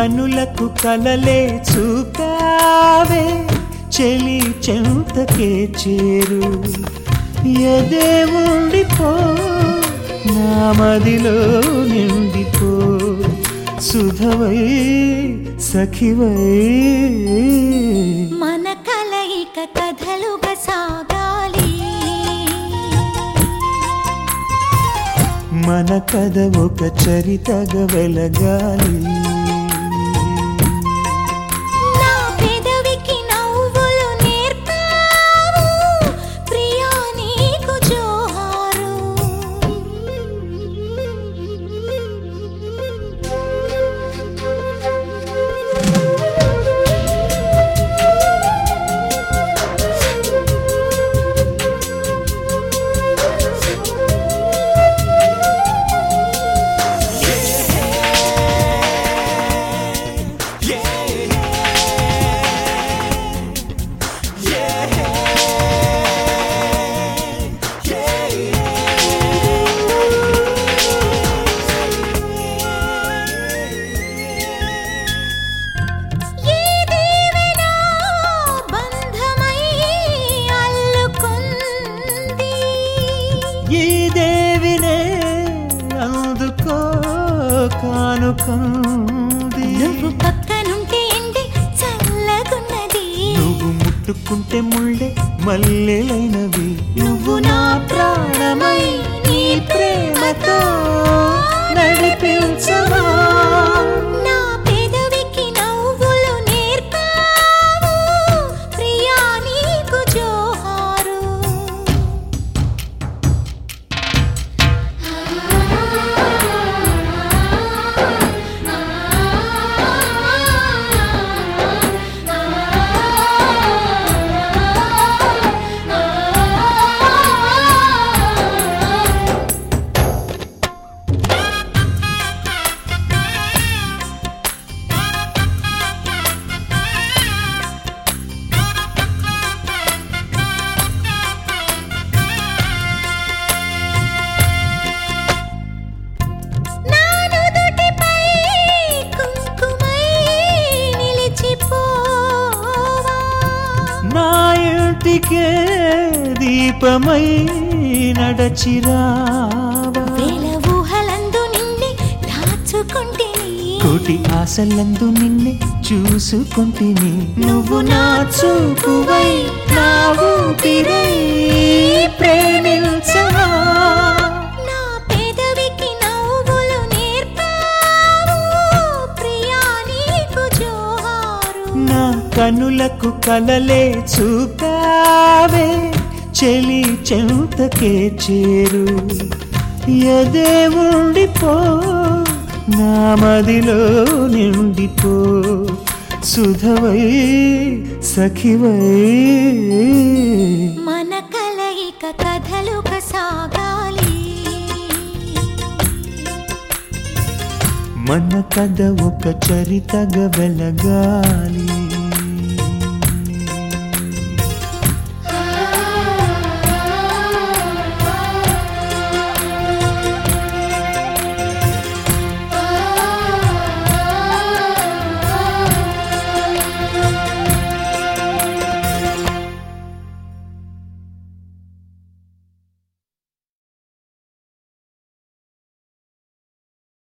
కనులకు కలలే చూపావే చెలి చెంతకే చేరు ఎదే ఉండిపో నా మదిలో నిండిపో సుధవై సఖివై మన కలయిక కథలుగా సాగాలి మన కథ ఒక చరితగా వెలగాలి నా పెదవికి నవ్వులు నేర్పావు ప్రియా నీకు జోహారు ఏ దేవనా బంధమై అల్లుకుంది ఈ దేవినే అందుకో కానుకంది నువ్వు పక్కనుంటే ఎండి చల్లగున్నది నువ్వు ముట్టుకుంటే ముళ్ళే మల్లెలైనవి నువ్వు నా ప్రాణమై నీ ప్రేమతో నడిపించవా నా పెదవికి నవ్వులు నేర్పావు ప్రియా నీకు జోహారు నా నుదుటిపై కుంకుమై నిలిచిపోవా నా ఇంటికే దీపమై నడచిరావా వేల ఊహలందు నిన్నే దాచుకుంటేని కోటి ఆశలందు నిన్నే చూసుకుంటిని నువ్వు నా చూపువై నా ఊపిరై ప్రేమించవా నా పెదవికి నవ్వులు నేర్పావు ప్రియా నీకు జోహారు నా కనులకు కలలే చూపావే చెలి చెంతకే చేరు ఎదే ఉండిపో నా మదిలో నిండిపో సుధవై సఖివై మన కలయిక కథలుగా సాగాలి మన కథ ఒక చరితగా వెలగాలి